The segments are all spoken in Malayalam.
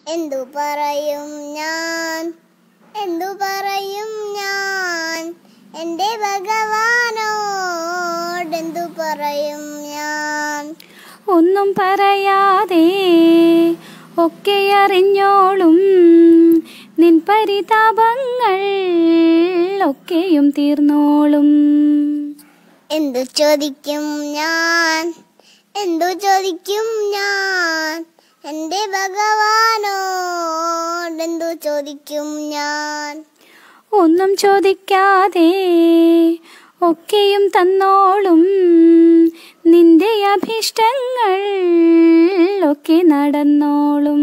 എന്തു പറയും ഞാൻ എന്തു പറയും ഞാൻ എൻ്റെ ഭഗവാനോടെന്തു പറയും ഞാൻ ഒന്നും പറയാതെ ഒക്കെ അറിഞ്ഞോളും നിൻ പരിതാപങ്ങൾ ഒക്കെയും തീർന്നോളും എന്തു ചോദിക്കും ഞാൻ എന്തു ചോദിക്കും ഞാൻ എൻ്റെ ഭഗവാനോടെന്തു ചോദിക്കും ഞാൻ ഒന്നും ചോദിക്കാതെ ഒക്കെയും തന്നോളും നിന്റെ അഭിഷ്ടങ്ങൾ ഒക്കെ നടന്നോളും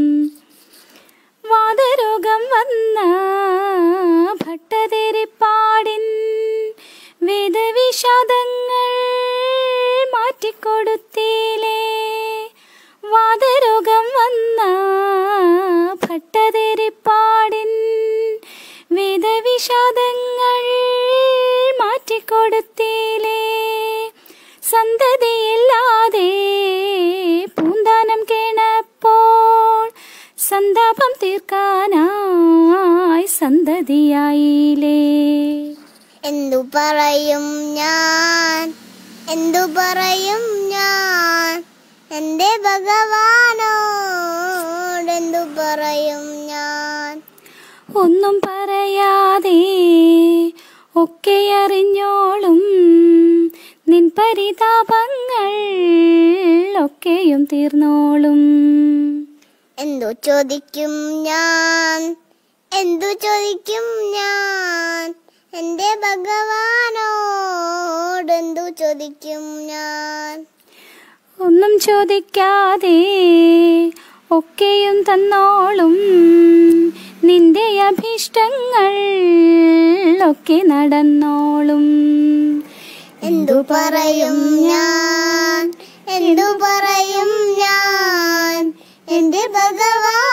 വാതരോഗം വന്ന ഭട്ടതിരിപ്പാടിൻ വേദവിഷാദങ്ങൾ മാറ്റിക്കൊടുത്തിലേ വാതരോഗം വന്ന ഭട്ടതിരിപ്പാടിൻ വേദവിഷാദങ്ങൾ മാറ്റിക്കൊടുത്തിലേ സന്തതിയില്ലാതെ പൂന്താനം കേണപ്പോൾ സന്താപം തീർക്കാനായി സന്തതിയായില്ലേ എന്തു പറയും ഞാൻ എന്തു പറയും ഞാൻ എൻ്റെ ഭഗവാനോടെന്തു പറയും ഞാൻ ഒന്നും പറയാതെ ഒക്കെ അറിഞ്ഞോളും നിൻ പരിതാപങ്ങൾ ഒക്കെയും തീർന്നോളും എന്തു ചോദിക്കും ഞാൻ എന്തു ചോദിക്കും ഞാൻ എൻ്റെ ഭഗവാനോടെന്തു ചോദിക്കും ഞാൻ ഒന്നും ചോദിക്കാതെ ഒക്കെയും തന്നോളും നിന്റെ അഭീഷ്ടങ്ങൾ ഒക്കെ നടന്നോളും എന്തു പറയും ഞാൻ എന്തു പറയും ഞാൻ എൻ്റെ ഭഗവാൻ